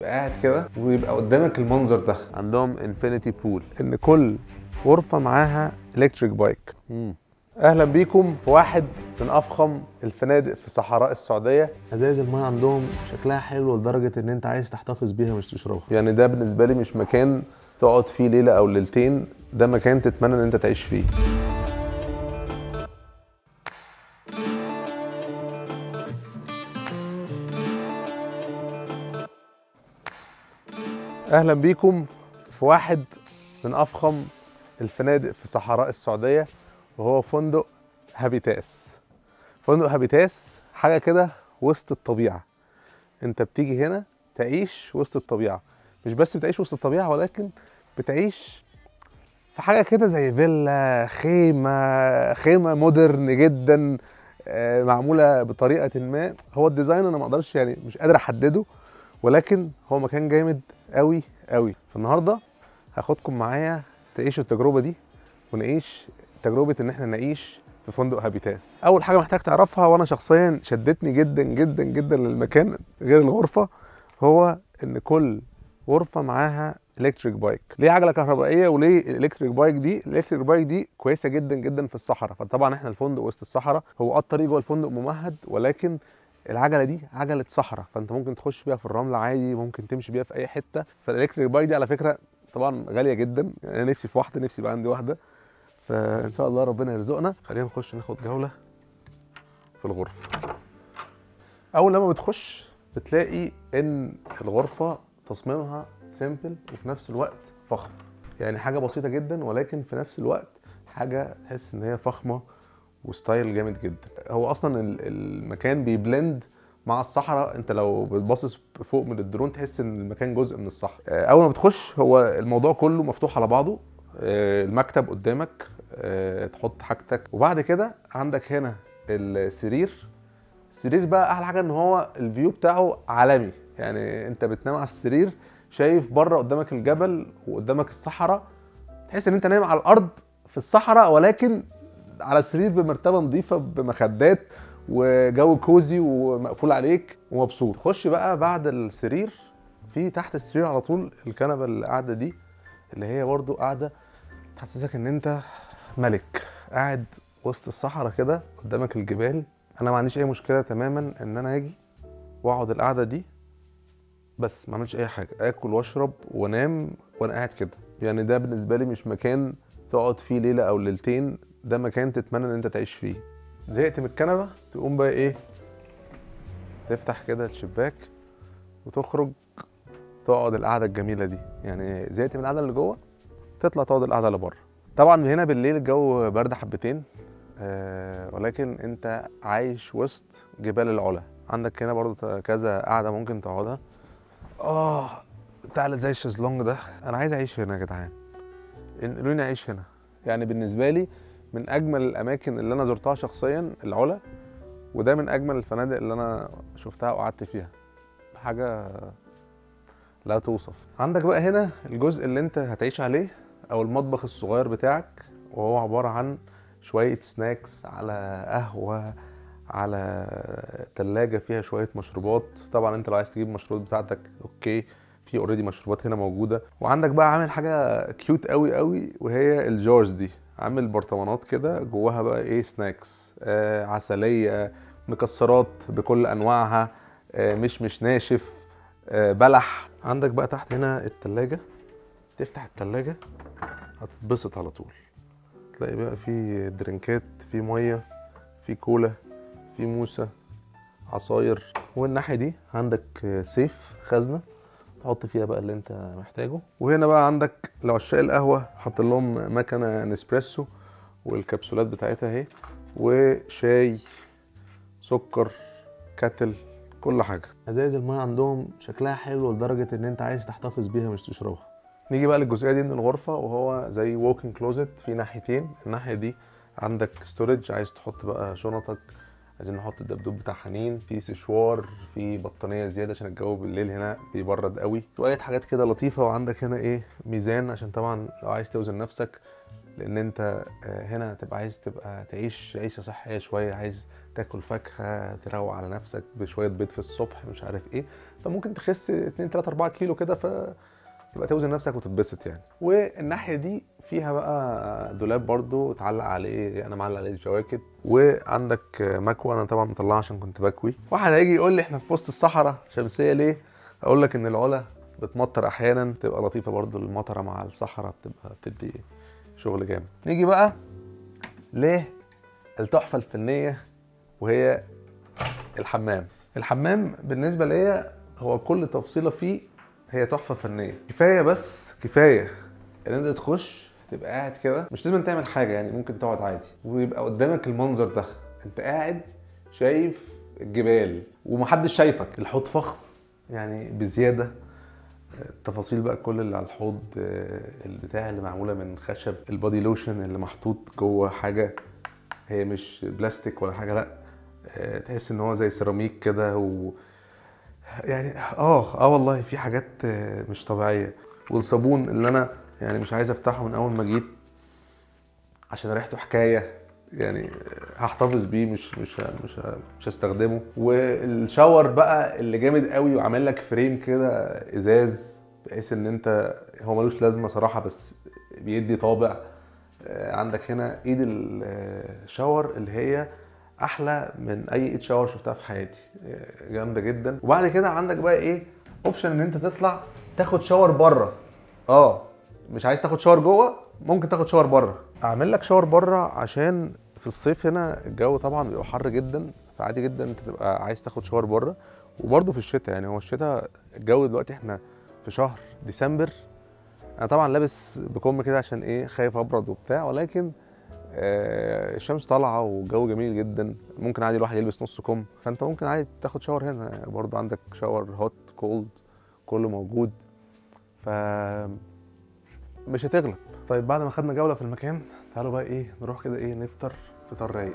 تبقى قاعد كده ويبقى قدامك المنظر ده عندهم انفينيتي بول ان كل غرفه معاها الكتريك بايك اهلا بيكم في واحد من افخم الفنادق في صحراء السعوديه ازايز الميه عندهم شكلها حلو لدرجه ان انت عايز تحتفظ بيها مش تشربها يعني ده بالنسبه لي مش مكان تقعد فيه ليله او ليلتين ده مكان تتمنى ان انت تعيش فيه اهلا بيكم في واحد من افخم الفنادق في صحراء السعوديه وهو فندق هابيتاس فندق هابيتاس حاجه كده وسط الطبيعه انت بتيجي هنا تعيش وسط الطبيعه مش بس بتعيش وسط الطبيعه ولكن بتعيش في حاجه كده زي فيلا خيمه خيمه مودرن جدا آه، معموله بطريقه ما هو الديزاين انا ما اقدرش يعني مش قادر احدده ولكن هو مكان جامد قوي قوي فالنهارده هاخدكم معايا تعيشوا التجربه دي ونعيش تجربه ان احنا نعيش في فندق هابيتاس اول حاجه محتاج تعرفها وانا شخصيا شدتني جدا جدا جدا للمكان غير الغرفه هو ان كل غرفه معاها الكتريك بايك ليه عجله كهربائيه وليه الالكتريك بايك دي الالكتريك بايك دي كويسه جدا جدا في الصحراء فطبعا احنا الفندق وسط الصحراء هو اه الطريق جوه الفندق ممهد ولكن العجله دي عجله صحراء فانت ممكن تخش بيها في الرمل عادي ممكن تمشي بيها في اي حته فالالكتريك بايك دي على فكره طبعا غاليه جدا يعني انا نفسي في واحده نفسي يبقى عندي واحده فان شاء الله ربنا يرزقنا خلينا نخش ناخد جوله في الغرفه اول لما بتخش بتلاقي ان الغرفه تصميمها سيمبل وفي نفس الوقت فخم يعني حاجه بسيطه جدا ولكن في نفس الوقت حاجه تحس ان هي فخمه وستايل جامد جدا هو اصلا ال- المكان بيبلند مع الصحراء انت لو بتبصص فوق من الدرون تحس ان المكان جزء من الصحراء آه، اول ما بتخش هو الموضوع كله مفتوح على بعضه آه، المكتب قدامك آه، تحط حاجتك وبعد كده عندك هنا السرير السرير بقى احلى حاجه ان هو الفيو بتاعه عالمي يعني انت بتنام على السرير شايف بره قدامك الجبل وقدامك الصحراء تحس ان انت نايم على الارض في الصحراء ولكن على سرير بمرتبه نظيفه بمخدات وجو كوزي ومقفول عليك ومبسوط خش بقى بعد السرير في تحت السرير على طول الكنبه اللي قاعده دي اللي هي برضو قاعده تحسسك ان انت ملك قاعد وسط الصحراء كده قدامك الجبال انا ما عنديش اي مشكله تماما ان انا اجي واقعد القعده دي بس ما اعملش اي حاجه اكل واشرب وانام وانا قاعد كده يعني ده بالنسبه لي مش مكان تقعد فيه ليله او ليلتين ده مكان تتمنى ان انت تعيش فيه زهقت من الكنبه تقوم بقى ايه تفتح كده الشباك وتخرج تقعد القعده الجميله دي يعني زهقت من القعده اللي جوه تطلع تقعد القعده اللي بره طبعا هنا بالليل الجو برد حبتين آه ولكن انت عايش وسط جبال العلا عندك هنا برضو كذا قاعده ممكن تقعدها اه تعالى زي الشезлونج ده انا عايز اعيش هنا يا جدعان انقلوني اعيش هنا يعني بالنسبه لي من اجمل الاماكن اللي انا زرتها شخصيا العلا وده من اجمل الفنادق اللي انا شفتها وقعدت فيها حاجه لا توصف عندك بقى هنا الجزء اللي انت هتعيش عليه او المطبخ الصغير بتاعك وهو عباره عن شويه سناكس على قهوه على تلاجة فيها شوية مشروبات طبعا انت لو عايز تجيب المشروبات بتاعتك اوكي في اوريدي مشروبات هنا موجودة وعندك بقى عامل حاجة كيوت قوي قوي وهي الجارز دي عامل برطمانات كده جواها بقى ايه سناكس آه عسلية مكسرات بكل انواعها آه مش مش ناشف آه بلح عندك بقى تحت هنا التلاجة تفتح التلاجة هتتبسط على طول تلاقي بقى في درينكات في ميه في كولا في موسى عصاير والناحيه دي عندك سيف خزنه تحط فيها بقى اللي انت محتاجه وهنا بقى عندك لو عشاق القهوه حاط لهم مكنه نسبريسو والكبسولات بتاعتها اهي وشاي سكر كاتل كل حاجه ازايز الميه عندهم شكلها حلو لدرجه ان انت عايز تحتفظ بيها مش تشربها نيجي بقى للجزئيه دي من الغرفه وهو زي ووكينج كلوزت في ناحيتين الناحيه دي عندك ستورج عايز تحط بقى شنطك عايزين نحط الدبدوب بتاع حنين في سشوار في بطانيه زياده عشان الجو بالليل هنا بيبرد قوي شويه حاجات كده لطيفه وعندك هنا ايه ميزان عشان طبعا لو عايز توزن نفسك لان انت آه، هنا تبقى عايز تبقى تعيش عيشه صحيه شويه عايز تاكل فاكهه تروق على نفسك بشويه بيض في الصبح مش عارف ايه فممكن تخس 2 3 4 كيلو كده ف تبقى توزن نفسك وتتبسط يعني والناحيه دي فيها بقى دولاب برضو اتعلق عليه انا معلق عليه الجواكت وعندك مكوى انا طبعا مطلعها عشان كنت بكوي واحد هيجي يقول لي احنا في وسط الصحراء شمسيه ليه اقول لك ان العلا بتمطر احيانا تبقى لطيفه برضو المطره مع الصحراء بتبقى بتدي شغل جامد نيجي بقى للتحفه الفنيه وهي الحمام الحمام بالنسبه ليا هو كل تفصيله فيه هي تحفه فنيه كفايه بس كفايه ان انت تخش تبقى قاعد كده مش لازم تعمل حاجه يعني ممكن تقعد عادي ويبقى قدامك المنظر ده انت قاعد شايف الجبال ومحدش شايفك الحوض فخم يعني بزياده التفاصيل بقى كل اللي على الحوض آه، البتاع اللي معموله من خشب البادي لوشن اللي محطوط جوه حاجه هي مش بلاستيك ولا حاجه لا آه، تحس ان هو زي سيراميك كده و يعني اه اه والله في حاجات آه، مش طبيعيه والصابون اللي انا يعني مش عايز افتحه من اول ما جيت عشان ريحته حكايه يعني هحتفظ بيه مش مش مش مش هستخدمه والشاور بقى اللي جامد قوي وعامل لك فريم كده ازاز بحيث ان انت هو ملوش لازمه صراحه بس بيدي طابع آه، عندك هنا ايد الشاور اللي هي احلى من اي ايد شاور شفتها في حياتي آه، جامده جدا وبعد كده عندك بقى ايه اوبشن ان انت تطلع تاخد شاور بره اه مش عايز تاخد شاور جوه ممكن تاخد شاور بره اعمل لك شاور بره عشان في الصيف هنا الجو طبعا بيبقى حر جدا فعادي جدا انت تبقى عايز تاخد شاور بره وبرده في الشتاء يعني هو الشتاء الجو دلوقتي احنا في شهر ديسمبر انا طبعا لابس بكم كده عشان ايه خايف ابرد وبتاع ولكن آه الشمس طالعه والجو جميل جدا ممكن عادي الواحد يلبس نص كم فانت ممكن عادي تاخد شاور هنا برضه عندك شاور هوت كولد كله موجود ف مش هتغلب طيب بعد ما خدنا جوله في المكان تعالوا بقى ايه نروح كده ايه نفطر فطار رايق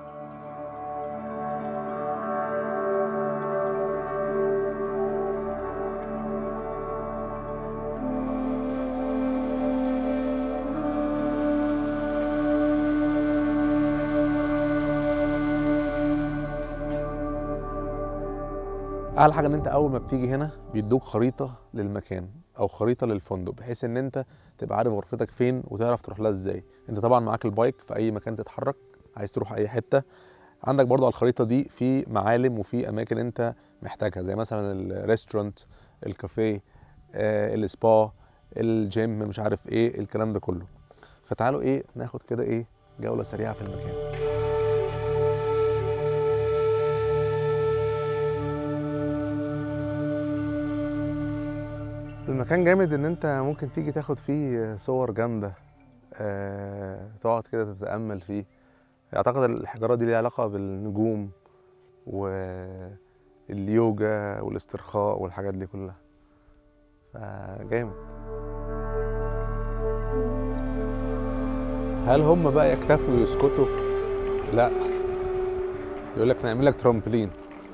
اعلى حاجه ان انت اول ما بتيجي هنا بيدوك خريطه للمكان او خريطه للفندق بحيث ان انت تبقى عارف غرفتك فين وتعرف تروح لها ازاي انت طبعا معاك البايك في اي مكان تتحرك عايز تروح اي حته عندك برضو على الخريطه دي في معالم وفي اماكن انت محتاجها زي مثلا الريستورانت الكافيه آه، السبا الجيم مش عارف ايه الكلام ده كله فتعالوا ايه ناخد كده ايه جوله سريعه في المكان المكان جامد ان انت ممكن تيجي تاخد فيه صور جامده آه، تقعد كده تتامل فيه اعتقد الحجارات دي ليها علاقه بالنجوم واليوجا والاسترخاء والحاجات دي كلها فجامد هل هم بقى يكتفوا ويسكتوا لا يقول لك نعمل لك ترامبلين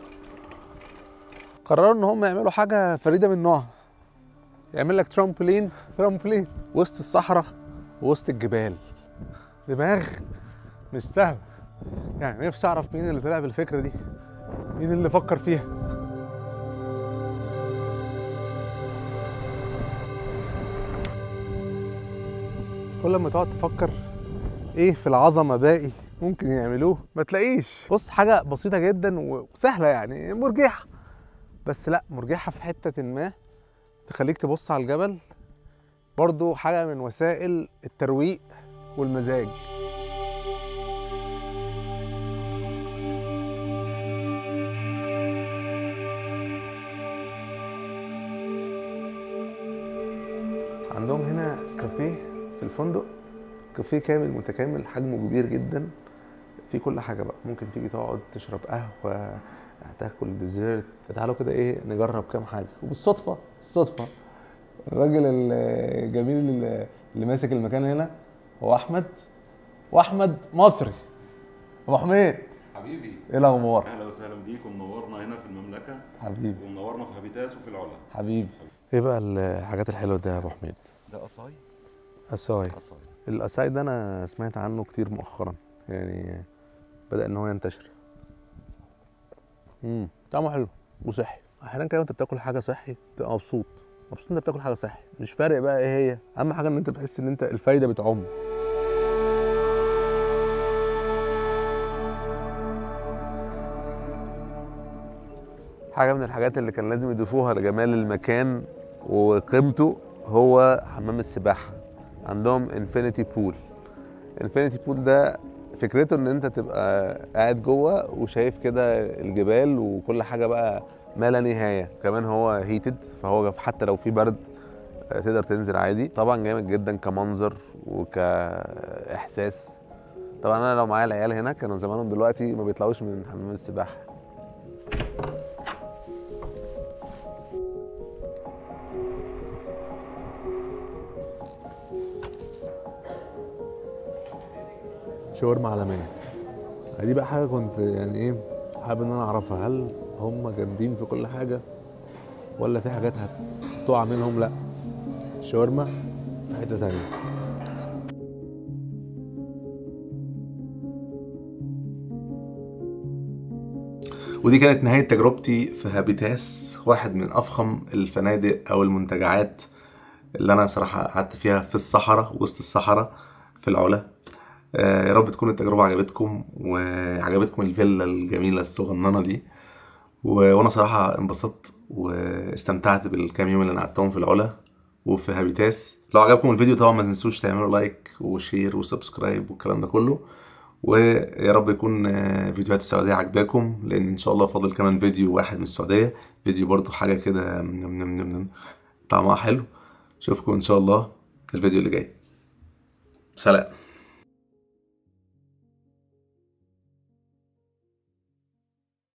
قرروا ان هم يعملوا حاجه فريده من نوعها يعمل لك ترامبلين ترامبلين وسط الصحراء وسط الجبال دماغ مش سهل يعني نفسي اعرف مين اللي طلع بالفكره دي مين اللي فكر فيها كل ما تقعد تفكر ايه في العظمه باقي ممكن يعملوه ما تلاقيش بص حاجه بسيطه جدا وسهله يعني مرجحه بس لا مرجحه في حته ما تخليك تبص على الجبل برضو حاجة من وسائل الترويق والمزاج عندهم هنا كافيه في الفندق كافيه كامل متكامل حجمه كبير جدا في كل حاجة بقى ممكن تيجي تقعد تشرب قهوة هتاكل ديزرت فتعالوا كده ايه نجرب كام حاجه وبالصدفه الصدفه الراجل الجميل اللي, اللي ماسك المكان هنا هو احمد واحمد مصري ابو حميد حبيبي ايه الاخبار اهلا وسهلا بيك ومنورنا هنا في المملكه حبيبي ومنورنا في هابيتاس وفي العلا حبيبي ايه بقى الحاجات الحلوه دي يا ابو حميد ده قصاي اساي قصاي الاساي ده انا سمعت عنه كتير مؤخرا يعني بدا ان هو ينتشر امم طعمه حلو وصحي احيانا كده وانت بتاكل حاجه صحي تبقى مبسوط مبسوط انت بتاكل حاجه صحي مش فارق بقى ايه هي اهم حاجه ان انت بتحس ان انت الفايده بتعم حاجه من الحاجات اللي كان لازم يضيفوها لجمال المكان وقيمته هو حمام السباحه عندهم انفينيتي بول انفينيتي بول ده فكرته ان انت تبقى قاعد جوه وشايف كده الجبال وكل حاجه بقى ما لا نهايه كمان هو هيتد فهو حتى لو في برد آه، تقدر تنزل عادي طبعا جامد جدا كمنظر وكاحساس طبعا انا لو معايا العيال هنا كانوا زمانهم دلوقتي ما بيطلعوش من حمام السباحه شاورما عالميه دي بقى حاجه كنت يعني ايه حابب ان انا اعرفها هل هم جامدين في كل حاجه ولا في حاجات هتقع منهم لا شاورما في حته تانية ودي كانت نهاية تجربتي في هابيتاس واحد من أفخم الفنادق أو المنتجعات اللي أنا صراحة قعدت فيها في الصحراء وسط الصحراء في العلا آه، يا رب تكون التجربة عجبتكم وعجبتكم الفيلا الجميلة الصغننة دي و- وانا صراحة انبسطت واستمتعت بالكام يوم اللي انا قعدتهم في العلا وفي هابيتاس لو عجبكم الفيديو طبعا ما تنسوش تعملوا لايك وشير وسبسكرايب والكلام ده كله ويا رب يكون آه، فيديوهات السعودية عجباكم لان ان شاء الله فاضل كمان فيديو واحد من السعودية فيديو برضو حاجة كده نم- نم- نم- نم- طعمها حلو اشوفكم ان شاء الله الفيديو اللي جاي سلام